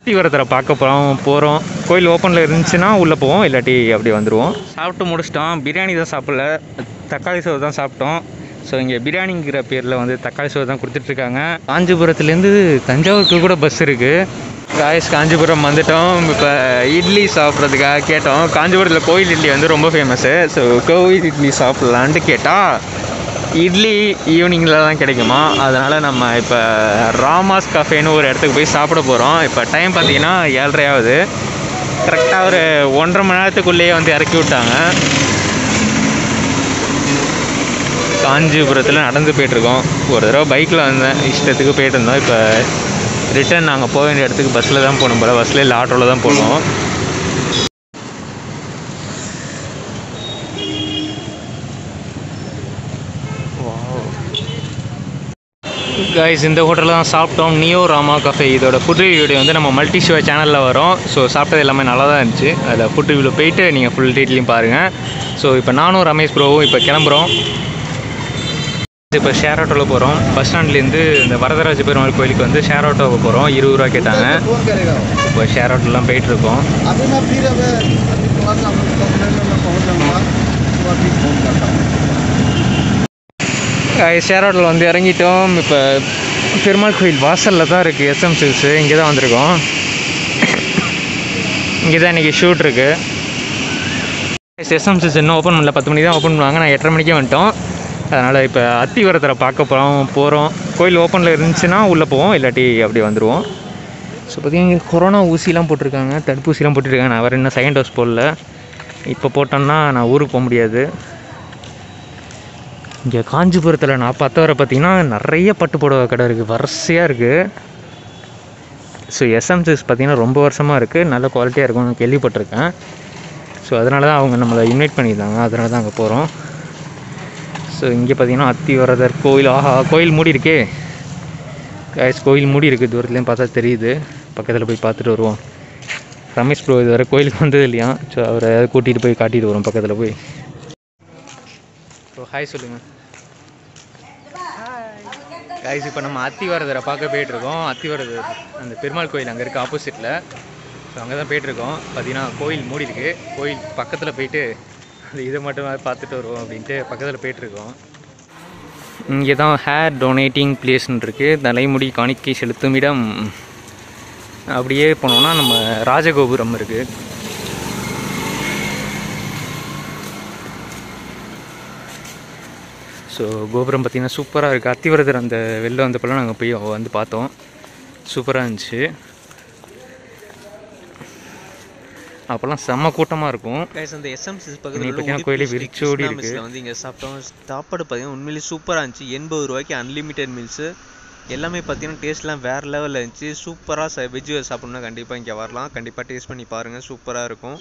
அத்திவரத்தரை பார்க்க போகிறோம் போகிறோம் கோயில் ஓப்பனில் இருந்துச்சுன்னா உள்ளே போவோம் இல்லாட்டி அப்படி வந்துடுவோம் சாப்பிட்டு முடிச்சிட்டோம் பிரியாணி தான் சாப்பிடல தக்காளி சோறு தான் சாப்பிட்டோம் ஸோ இங்கே பிரியாணிங்கிற பேரில் வந்து தக்காளி சோறு தான் கொடுத்துட்ருக்காங்க காஞ்சிபுரத்துலேருந்து தஞ்சாவூருக்கு கூட பஸ் இருக்குது காய்ஸ் காஞ்சிபுரம் வந்துட்டோம் இப்போ இட்லி சாப்பிட்றதுக்காக கேட்டோம் காஞ்சிபுரத்தில் கோயில் இட்லி வந்து ரொம்ப ஃபேமஸ்ஸு ஸோ கோவில் இட்லி சாப்பிட்லான்ட்டு கேட்டால் இட்லி ஈவினிங்கில் தான் கிடைக்குமா அதனால் நம்ம இப்போ ராமாஸ் கஃபேன்னு ஒரு இடத்துக்கு போய் சாப்பிட போகிறோம் இப்போ டைம் பார்த்தீங்கன்னா ஏழரை ஆகுது கரெக்டாக ஒரு ஒன்றரை மணி நேரத்துக்குள்ளேயே வந்து இறக்கி விட்டாங்க காஞ்சிபுரத்தில் நடந்து போயிட்டுருக்கோம் ஒரு தடவை பைக்கில் வந்தேன் இஷ்டத்துக்கு போயிட்டு இருந்தோம் இப்போ ரிட்டர்ன் நாங்கள் போக வேண்டிய இடத்துக்கு பஸ்ஸில் தான் போகணும் போல பஸ்ஸில் இல்லை ஆட்டோவில் தான் போகணும் கைஸ் இந்த ஹோட்டலில் தான் சாப்பிட்டோம் நியோ ராமா கஃபே இதோட ஃபுட் ரிவ்யூ வந்து நம்ம மல்டி ஷோ சேனலில் வரும் ஸோ சாப்பிட்டது எல்லாமே நல்லா தான் இருந்துச்சு அதில் ஃபுட் ரிவ்யூவில் போயிட்டு நீங்கள் ஃபுல் டீட்டெயிலையும் பாருங்கள் ஸோ இப்போ நானும் ரமேஷ் ப்ரோவும் இப்போ கிளம்புறோம் இப்போ ஷேர் ஆட்டோவில் போகிறோம் பஸ் ஸ்டாண்ட்லேருந்து இந்த வரதராஜ பெருமாள் கோயிலுக்கு வந்து ஷேர் ஆட்டோவுக்கு போகிறோம் இருபது ரூபா கேட்டாங்க फोन करेगा वो। இப்போ ஷேர் ஆட்டோலாம் போயிட்டுருக்கோம் अभी मैं फिर अब अभी थोड़ा सा कंपनी में मैं पहुंच जाऊंगा तो अभी फोन करता हूँ ஷேர் ஆட்டோவில் வந்து இறங்கிட்டோம் இப்போ பெருமாள் கோயில் வாசலில் தான் இருக்குது எஸ்எம் சில்ஸு இங்கே தான் வந்திருக்கோம் இங்கே தான் இன்றைக்கி ஷூட் இருக்குது எஸ்எம் சில்ஸ் இன்னும் ஓப்பன் பண்ணல பத்து மணிக்கு தான் ஓப்பன் பண்ணுவாங்க நான் எட்டரை மணிக்கே வந்துட்டோம் அதனால் இப்போ அத்திவரத்தரை பார்க்க போகிறோம் போகிறோம் கோயில் ஓப்பனில் இருந்துச்சுன்னா உள்ளே போவோம் இல்லாட்டி அப்படி வந்துடுவோம் ஸோ பார்த்தீங்கன்னா இங்கே கொரோனா ஊசிலாம் போட்டிருக்காங்க தடுப்பூசிலாம் போட்டிருக்காங்க நான் வேறு இன்னும் செகண்ட் டோஸ் போடல இப்போ போட்டோன்னா நான் ஊருக்கு போக முடியாது இங்கே காஞ்சிபுரத்தில் நான் பார்த்த வர பார்த்தீங்கன்னா நிறைய பட்டு புடவை கடை இருக்குது வரிசையாக இருக்குது ஸோ எஸ்எம்சிஸ் பார்த்தீங்கன்னா ரொம்ப வருஷமாக இருக்குது நல்ல குவாலிட்டியாக இருக்கும் நான் கேள்விப்பட்டிருக்கேன் ஸோ அதனால தான் அவங்க நம்மளை இன்வைட் பண்ணியிருந்தாங்க அதனால தான் அங்கே போகிறோம் ஸோ இங்கே பார்த்தீங்கன்னா அத்திவரதர் கோயில் ஆஹா கோயில் மூடி இருக்கே கைஸ் கோயில் மூடி இருக்குது தூரத்துலேயும் பார்த்தா தெரியுது பக்கத்தில் போய் பார்த்துட்டு வருவோம் ரமேஷ் ப்ரோ இது வரை கோயிலுக்கு வந்தது இல்லையா ஸோ அவரை கூட்டிகிட்டு போய் காட்டிட்டு வரோம் பக்கத்தில் போய் ஸோ ஹாய் சொல்லுங்கள் கைஸ் இப்போ நம்ம அத்திவரதரை பார்க்க போயிட்டுருக்கோம் அத்திவரதர் அந்த பெருமாள் கோயில் அங்கே இருக்குது ஆப்போசிட்டில் ஸோ அங்கே தான் போயிட்டுருக்கோம் பார்த்தீங்கன்னா கோயில் மூடி இருக்கு கோயில் பக்கத்தில் போயிட்டு அந்த இதை மட்டும் பார்த்துட்டு வருவோம் அப்படின்ட்டு பக்கத்தில் போயிட்டுருக்கோம் இங்கே தான் ஹேர் டொனேட்டிங் பிளேஸ்னு இருக்குது தலைமுடி காணிக்கை செலுத்தும் இடம் அப்படியே போனோம்னா நம்ம ராஜகோபுரம் இருக்குது ஸோ கோபுரம் பார்த்திங்கன்னா சூப்பராக இருக்குது அத்திவரதர் அந்த வெளில வந்தப்பெல்லாம் நாங்கள் போய் வந்து பார்த்தோம் சூப்பராக இருந்துச்சு அப்போல்லாம் செம்ம கூட்டமாக இருக்கும் கைஸ் அந்த எஸ்எம்சிஸ் இன்னைக்கு பக்கத்தில் பார்த்தீங்கன்னா கோயிலே விரிச்சோடி இருக்கு. வந்து இங்கே சாப்பிட்டோம் சாப்பாடு பார்த்தீங்கன்னா உண்மையிலேயே சூப்பராக இருந்துச்சு எண்பது ரூபாய்க்கு அன்லிமிட்டெட் மீல்ஸு எல்லாமே பார்த்தீங்கன்னா டேஸ்ட்லாம் வேறு லெவலில் இருந்துச்சு சூப்பராக வெஜ் சாப்பிட்ணுன்னா கண்டிப்பாக இங்கே வரலாம் கண்டிப்பாக டேஸ்ட் பண்ணி பாருங்கள் சூப்பராக இருக்கும்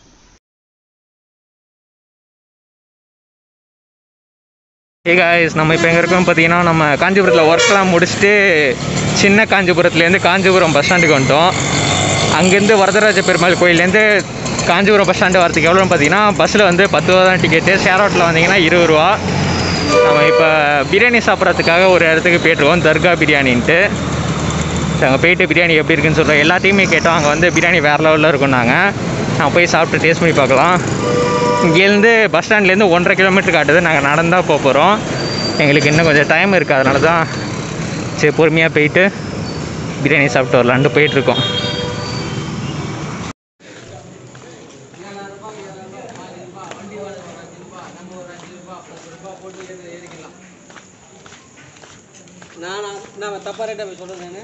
ஏ காய்ஸ் நம்ம இப்போ எங்கே இருக்கோம் பார்த்தீங்கன்னா நம்ம காஞ்சிபுரத்தில் ஒர்க்லாம் முடிச்சுட்டு சின்ன காஞ்சிபுரத்துலேருந்து காஞ்சிபுரம் பஸ் ஸ்டாண்டுக்கு வந்துட்டோம் அங்கேருந்து வரதராஜ பெருமாள் கோயிலேருந்து காஞ்சிபுரம் பஸ் ஸ்டாண்டு வரதுக்கு எவ்வளோன்னு பார்த்தீங்கன்னா பஸ்ஸில் வந்து பத்து ரூபா தான் டிக்கெட்டு ஷேர் ஆட்டோவில் வந்தீங்கன்னா இருபது ரூபா நம்ம இப்போ பிரியாணி சாப்பிட்றதுக்காக ஒரு இடத்துக்கு போயிட்டுருக்கோம் தர்கா பிரியாணின்ட்டு அங்கே போயிட்டு பிரியாணி எப்படி இருக்குன்னு சொல்கிறோம் எல்லாத்தையுமே கேட்டோம் அங்கே வந்து பிரியாணி வேறு லெவலில் இருக்கும் நாங்கள் நான் போய் சாப்பிட்டு டேஸ்ட் பண்ணி பார்க்கலாம் இங்கேருந்து பஸ் ஸ்டாண்ட்லேருந்து ஒன்றரை கிலோமீட்டர் காட்டுது நாங்கள் நடந்தால் போக போகிறோம் எங்களுக்கு இன்னும் கொஞ்சம் டைம் இருக்குது அதனால தான் சரி பொறுமையாக போயிட்டு பிரியாணி சாப்பிட்டு வரலான்ட்டு போயிட்டுருக்கோம் நான் நான் தப்பா ரேட்டா போய் சொல்றது நானு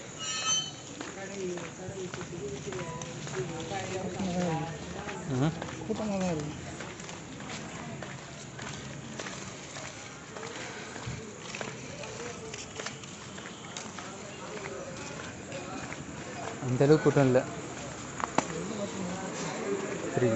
அந்த அளவுக்கு கூட்டம் இல்லை புரியல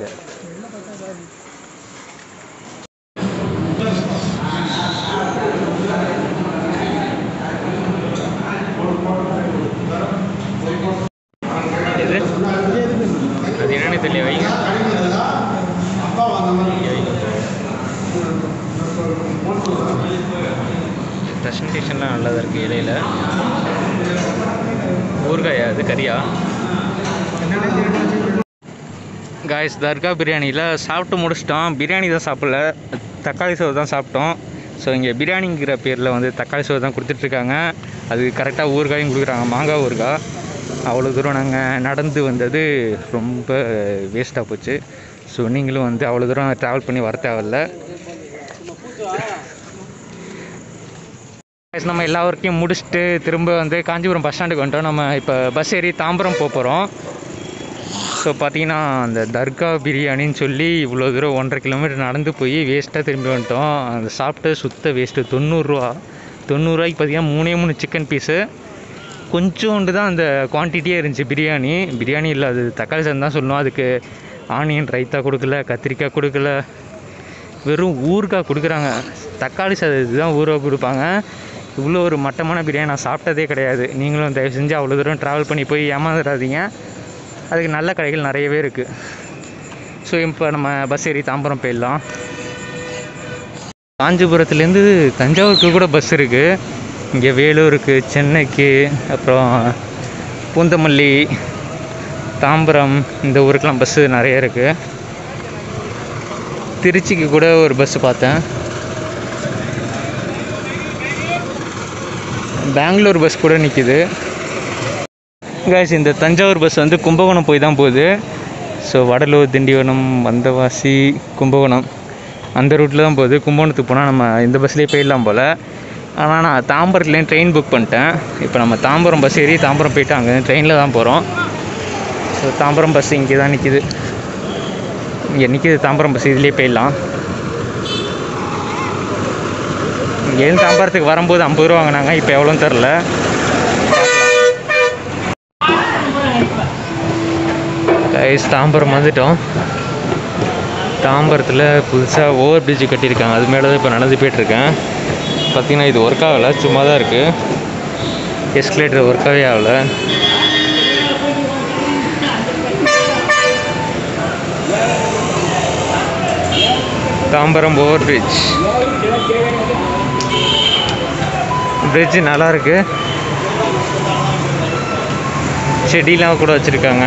எது அது என்னன்னு தெரியல வைங்க இங்க வைங்க. ப்ரெசன்டேஷன்லாம் நல்லா தான் இருக்குது இலையில ஊறுகாயா அது கறியா காய்ஸ் தர்கா பிரியாணியில் சாப்பிட்டு முடிச்சிட்டோம் பிரியாணி தான் சாப்பிடல தக்காளி சோறு தான் சாப்பிட்டோம் ஸோ இங்கே பிரியாணிங்கிற பேரில் வந்து தக்காளி சோறு தான் கொடுத்துட்ருக்காங்க அது கரெக்டாக ஊறுகாயும் கொடுக்குறாங்க மாங்காய் ஊறுகாய் அவ்வளோ தூரம் நாங்கள் நடந்து வந்தது ரொம்ப வேஸ்ட்டாக போச்சு ஸோ நீங்களும் வந்து அவ்வளோ தூரம் ட்ராவல் பண்ணி வர தேவையில்ல Guys, நம்ம எல்லா ஒர்க்கையும் முடிச்சுட்டு திரும்ப வந்து காஞ்சிபுரம் பஸ் ஸ்டாண்டுக்கு வந்துட்டோம் நம்ம இப்போ பஸ் ஏறி தாம்பரம் போக போகிறோம் ஸோ பார்த்தீங்கன்னா அந்த தர்கா பிரியாணின்னு சொல்லி இவ்வளோ தூரம் ஒன்றரை கிலோமீட்டர் நடந்து போய் வேஸ்ட்டாக திரும்பி வந்துட்டோம் அந்த சாப்பிட்டு சுத்த வேஸ்ட்டு தொண்ணூறுரூவா தொண்ணூறுரூவாய்க்கு பார்த்தீங்கன்னா மூணே மூணு சிக்கன் பீஸு கொஞ்சோண்டு தான் அந்த குவான்டிட்டியே இருந்துச்சு பிரியாணி பிரியாணி இல்லை அது தக்காளி சாதம் தான் சொல்லணும் அதுக்கு ஆனியன் ரைத்தா கொடுக்கல கத்திரிக்காய் கொடுக்கல வெறும் ஊறுகாய் கொடுக்குறாங்க தக்காளி சாதத்துக்கு தான் ஊறுகாய் கொடுப்பாங்க இவ்வளோ ஒரு மட்டமான பிரியாணி நான் சாப்பிட்டதே கிடையாது நீங்களும் தயவு செஞ்சு அவ்வளோ தூரம் ட்ராவல் பண்ணி போய் ஏமாந்துடாதீங்க அதுக்கு நல்ல கடைகள் நிறையவே இருக்குது ஸோ இப்போ நம்ம பஸ் ஏறி தாம்பரம் போயிடலாம் காஞ்சிபுரத்துலேருந்து தஞ்சாவூருக்கு கூட பஸ் இருக்குது இங்கே வேலூருக்கு சென்னைக்கு அப்புறம் பூந்தமல்லி தாம்பரம் இந்த ஊருக்கெலாம் பஸ்ஸு நிறைய இருக்குது திருச்சிக்கு கூட ஒரு பஸ் பார்த்தேன் பெங்களூர் பஸ் கூட நிற்கிது guys இந்த தஞ்சாவூர் பஸ் வந்து கும்பகோணம் போய் தான் போகுது ஸோ வடலூர் திண்டிவனம் வந்தவாசி கும்பகோணம் அந்த ரூட்டில் தான் போகுது கும்பகோணத்துக்கு போனால் நம்ம இந்த பஸ்லேயே போயிடலாம் போல் ஆனால் நான் தாம்பரத்துலேயும் ட்ரெயின் புக் பண்ணிட்டேன் இப்போ நம்ம தாம்பரம் பஸ் ஏறி தாம்பரம் போயிட்டு அங்கே ட்ரெயினில் தான் போகிறோம் ஸோ தாம்பரம் பஸ் இங்கே தான் நிற்கிது இங்கே நிற்கிது தாம்பரம் பஸ் இதுலேயே போயிடலாம் இங்கேருந்து தாம்பரத்துக்கு வரும்போது ஐம்பது ரூபா வாங்கினாங்க இப்போ எவ்வளோன்னு தெரில கைஸ் தாம்பரம் வந்துட்டோம் தாம்பரத்தில் புதுசாக ஓவர் பிரிட்ஜ் கட்டியிருக்காங்க அது மேலே தான் இப்போ நடந்து போயிட்டுருக்கேன் பார்த்தீங்கன்னா இது ஒர்க் ஆகலை சும்மா தான் இருக்குது எஸ்கலேட்டர் ஒர்க்காகவே ஆகலை தாம்பரம் ஓவர் பிரிட்ஜ் பிரிட்ஜ் நல்லா இருக்கு செடிலாம் கூட வச்சுருக்காங்க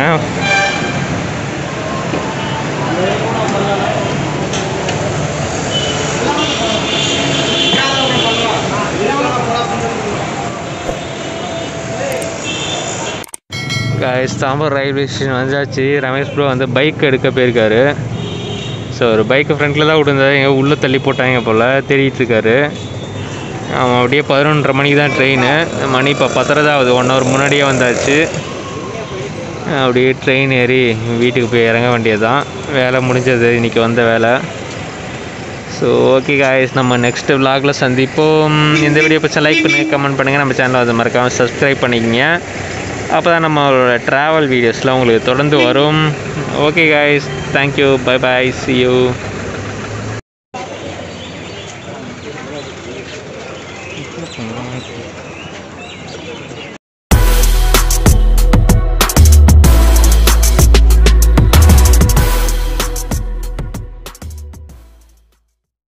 guys தாம்பரம் ரயில்வே ஸ்டேஷன் வந்தாச்சு ரமேஷ் ப்ரோ வந்து பைக் எடுக்க போயிருக்காரு ஸோ ஒரு பைக்கை ஃப்ரண்ட்டில் தான் விட்டுருந்தாரு எங்கே உள்ளே தள்ளி போட்டாங்க போல் தேடிட்டு இருக்காரு அவன் அப்படியே பதினொன்றரை மணிக்கு தான் ட்ரெயின் மணி இப்போ பத்தரை தான் ஆகுது ஒன் ஹவர் முன்னாடியே வந்தாச்சு அப்படியே ட்ரெயின் ஏறி வீட்டுக்கு போய் இறங்க வேண்டியது தான் வேலை முடிஞ்சது இன்றைக்கி வந்த வேலை ஸோ ஓகே காய்ஸ் நம்ம நெக்ஸ்ட் vlogல சந்திப்போம் இந்த வீடியோ பிடிச்சா லைக் பண்ணுங்கள் கமெண்ட் பண்ணுங்கள் நம்ம சேனலை அது மறக்காமல் சப்ஸ்கிரைப் பண்ணிக்கங்க அப்போ தான் நம்மளோட ட்ராவல் வீடியோஸ்லாம் உங்களுக்கு தொடர்ந்து வரும் okay guys thank you bye bye see you